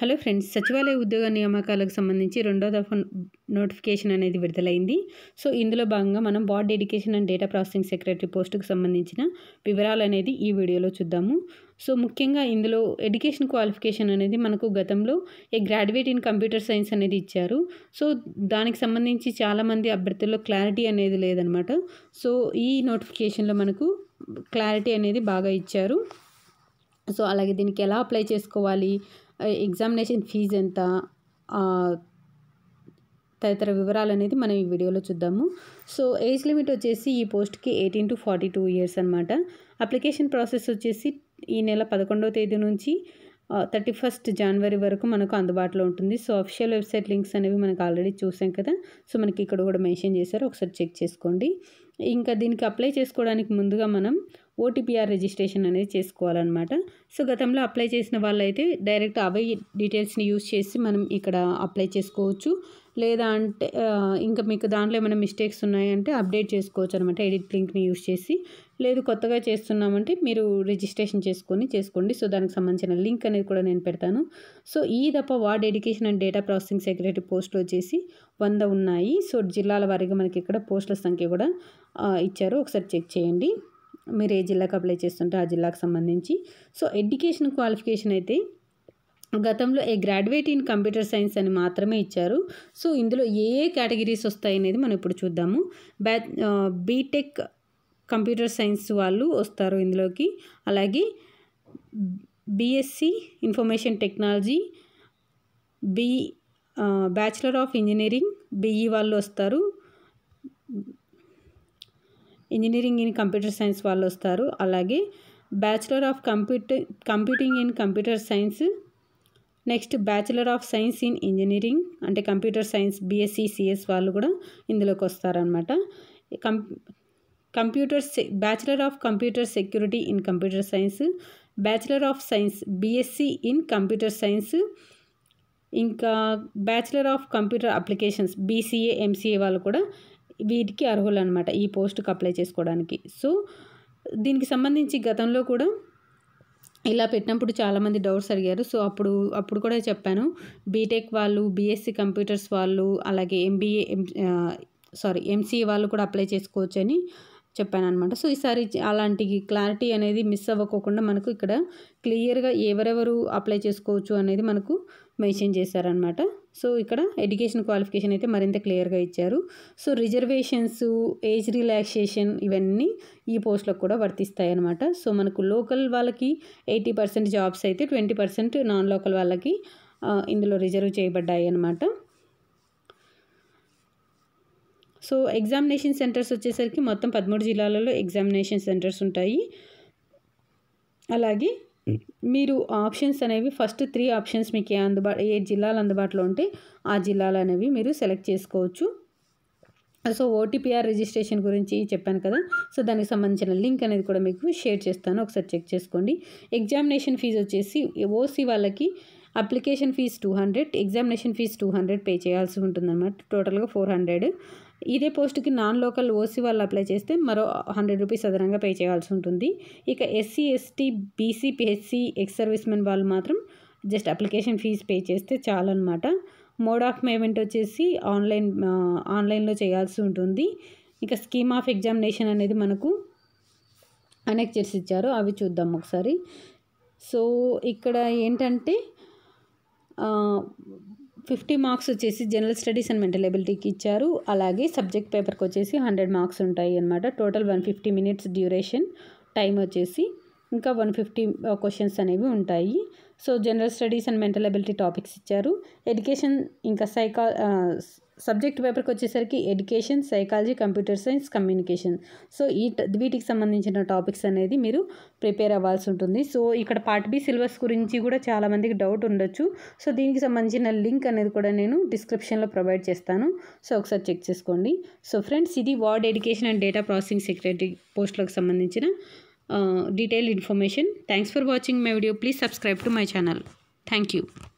hello friends సచివాలయ ఉద్యోగ నియామకాలకు సంబంధించి రెండో దఫా నోటిఫికేషన్ అనేది విడుదలైంది సో ఇందులో భాగంగా మనం బాడ్ education and data processing secretary పోస్టుకు సంబంధించిన వివరాలు అనేది ఈ వీడియోలో చూద్దాము సో ముఖ్యంగా ఇందులో ఎడ్యుకేషన్ క్వాలిఫికేషన్ అనేది మనకు గతంలో a graduate in computer science అనేది ఇచ్చారు సో దానికి సంబంధించి చాలామంది అభ్యర్థుల్లో క్లారిటీ అనేది లేదనమాట సో ఈ నోటిఫికేషన్లో మనకు క్లారిటీ అనేది బాగా ఇచ్చారు సో అలాగే దీనికి ఎలా అప్లై చేసుకోవాలి ఎగ్జామినేషన్ ఫీజు ఎంత ఆ, తదితర వివరాలు అనేది మనం ఈ వీడియోలో చూద్దాము సో ఏజ్ లిమిట్ వచ్చేసి ఈ పోస్ట్కి eighteen to forty two years అనమాట అప్లికేషన్ ప్రాసెస్ వచ్చేసి ఈ నెల పదకొండవ తేదీ నుంచి థర్టీ ఫస్ట్ జనవరి వరకు మనకు అందుబాటులో ఉంటుంది సో అఫిషియల్ వెబ్సైట్ లింక్స్ అనేవి మనకు ఆల్రెడీ చూసాం కదా సో మనకి ఇక్కడ కూడా మెన్షన్ చేశారు ఒకసారి చెక్ చేసుకోండి ఇంకా దీనికి అప్లై చేసుకోవడానికి ముందుగా మనం ఓటీపీఆర్ రిజిస్ట్రేషన్ అనేది చేసుకోవాలన్నమాట సో గతంలో అప్లై చేసిన వాళ్ళైతే డైరెక్ట్ అవే డీటెయిల్స్ని యూస్ చేసి మనం ఇక్కడ అప్లై చేసుకోవచ్చు లేదా అంటే ఆ, ఇంకా మీకు దాంట్లో ఏమైనా మిస్టేక్స్ ఉన్నాయంటే అప్డేట్ చేసుకోవచ్చు అనమాట ఎడిట్ లింక్ని యూస్ చేసి లేదు కొత్తగా చేస్తున్నామంటే మీరు రిజిస్ట్రేషన్ చేసుకొని చేసుకోండి సో దానికి సంబంధించిన లింక్ అనేది కూడా నేను పెడతాను సో ఈ దప్ప ward education and data processing secretary పోస్టులు వచ్చేసి వంద ఉన్నాయి సో జిల్లాల వారీగా మనకి ఇక్కడ పోస్టుల సంఖ్య కూడా ఆ, ఇచ్చారు ఒకసారి చెక్ చేయండి మీరు ఏ జిల్లాకు అప్లై చేస్తుంటే ఆ జిల్లాకు సంబంధించి సో ఎడ్యుకేషన్ క్వాలిఫికేషన్ అయితే గతంలో a graduate in computer science అని మాత్రమే ఇచ్చారు సో ఇందులో ఏ ఏ కేటగిరీస్ వస్తాయి అనేది మనం ఇప్పుడు చూద్దాము బ్యా బీటెక్ కంప్యూటర్ సైన్స్ వాళ్ళు వస్తారు ఇందులోకి అలాగే BSc information technology B bachelor of engineering BE వాళ్ళు వస్తారు ఇంజనీరింగ్ ఇన్ కంప్యూటర్ సైన్స్ వాళ్ళు వస్తారు అలాగే bachelor of computer computing in computer science next bachelor of science in engineering అంటే కంప్యూటర్ సైన్స్ బీఎస్సీ సిఎస్ వాళ్ళు కూడా ఇందులోకి వస్తారనమాట com computer bachelor of computer security in computer science bachelor of science BSc in computer science ఇంకా bachelor of computer applications BCA MCA వాళ్ళు కూడా వీటికి అర్హులు అనమాట ఈ పోస్ట్కి అప్లై చేసుకోవడానికి సో దీనికి సంబంధించి గతంలో కూడా ఇలా పెట్టినప్పుడు చాలామంది డౌట్స్ అడిగారు సో అప్పుడు అప్పుడు కూడా చెప్పాను బీటెక్ వాళ్ళు బీఎస్సీ కంప్యూటర్స్ వాళ్ళు అలాగే ఎంబీఏ సారీ ఎంసీఏ వాళ్ళు కూడా అప్లై చేసుకోవచ్చు అని చెప్పాను అనమాట సో ఈసారి అలాంటి క్లారిటీ అనేది మిస్ అవ్వకోకుండా మనకు ఇక్కడ క్లియర్గా ఎవరెవరు అప్లై చేసుకోవచ్చు అనేది మనకు మెన్షన్ చేశారనమాట సో ఇక్కడ ఎడ్యుకేషన్ క్వాలిఫికేషన్ అయితే మరింత క్లియర్గా ఇచ్చారు సో రిజర్వేషన్స్ ఏజ్ రిలాక్సేషన్ ఇవన్నీ ఈ పోస్టులకు కూడా వర్తిస్తాయి అనమాట సో మనకు లోకల్ వాళ్ళకి ఎయిటీ పర్సెంట్ జాబ్స్ అయితే ట్వంటీ పర్సెంట్ నాన్ లోకల్ వాళ్ళకి ఆ, ఇందులో రిజర్వ్ చేయబడ్డాయి అనమాట సో ఎగ్జామినేషన్ సెంటర్స్ వచ్చేసరికి మొత్తం పదమూడు జిల్లాలలో ఎగ్జామినేషన్ సెంటర్స్ ఉంటాయి అలాగే మీరు ఆప్షన్స్ అనేవి ఫస్ట్ త్రీ ఆప్షన్స్ మీకు ఏ అందుబాటు ఏ జిల్లాలు అందుబాటులో ఉంటే ఆ జిల్లాలు అనేవి మీరు సెలెక్ట్ చేసుకోవచ్చు సో ఓటీపీఆర్ రిజిస్ట్రేషన్ గురించి చెప్పాను కదా సో దానికి సంబంధించిన లింక్ అనేది కూడా మీకు షేర్ చేస్తాను ఒకసారి చెక్ చేసుకోండి ఎగ్జామినేషన్ ఫీజు వచ్చేసి ఓసీ వాళ్ళకి application fee two hundred examination fee two hundred pay చేయాల్సి ఉంటుందన్నమాట టోటల్గా ఫోర్ హండ్రెడ్ ఇదే పోస్ట్కి నాన్ లోకల్ ఓసీ వాళ్ళు అప్లై చేస్తే మరో హండ్రెడ్ రూపీస్ అదనంగా పే చేయాల్సి ఉంటుంది ఇక SC ST BC PHC ex service men వాళ్ళు మాత్రం జస్ట్ అప్లికేషన్ ఫీజు పే చేస్తే చాలన్నమాట మోడ్ ఆఫ్ పేమెంట్ వచ్చేసి ఆన్లైన్ ఆ, ఆన్లైన్లో చేయాల్సి ఉంటుంది ఇక స్కీమ్ ఆఫ్ ఎగ్జామినేషన్ అనేది మనకు అనెక్చర్స్ ఇచ్చారు అవి చూద్దాం ఒకసారి సో ఇక్కడ ఏంటంటే ఫిఫ్టీ మార్క్స్ వచ్చేసి జనరల్ స్టడీస్ అండ్ మెంటల్ ఎబిలిటీకి ఇచ్చారు అలాగే సబ్జెక్ట్ పేపర్కి వచ్చేసి హండ్రెడ్ మార్క్స్ ఉంటాయి అనమాట total one fifty minutes duration time వచ్చేసి ఇంకా వన్ ఫిఫ్టీ క్వశ్చన్స్ అనేవి ఉంటాయి so general studies and mental ability topics ఇచ్చారు ఎడ్యుకేషన్ ఇంకా సైకా సబ్జెక్ట్ పేపర్కి వచ్చేసరికి education psychology computer science communication so ఈ ట- వీటికి సంబంధించిన టాపిక్స్ అనేది మీరు ప్రిపేర్ అవ్వాల్సి ఉంటుంది సో ఇక్కడ పార్ట్ బి సిలబస్ గురించి కూడా చాలామందికి డౌట్ ఉండొచ్చు సో దీనికి సంబంధించిన లింక్ అనేది కూడా నేను డిస్క్రిప్షన్లో ప్రొవైడ్ చేస్తాను సో ఒకసారి చెక్ చేసుకోండి సో ఫ్రెండ్స్ ఇది ward education and data processing secretary పోస్టులకు సంబంధించిన detail information thanks for watching my video please subscribe to my channel thank you